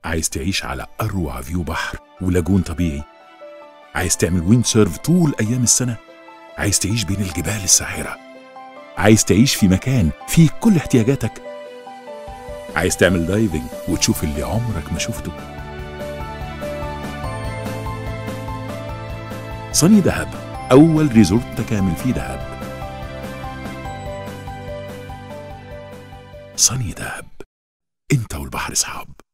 عايز تعيش على أروع فيو بحر ولاجون طبيعي عايز تعمل ويند سيرف طول أيام السنة عايز تعيش بين الجبال الساحرة عايز تعيش في مكان فيه كل احتياجاتك عايز تعمل دايفنج وتشوف اللي عمرك ما شفته صني دهب أول ريزورت متكامل في دهب صني دهب انت والبحر اصحاب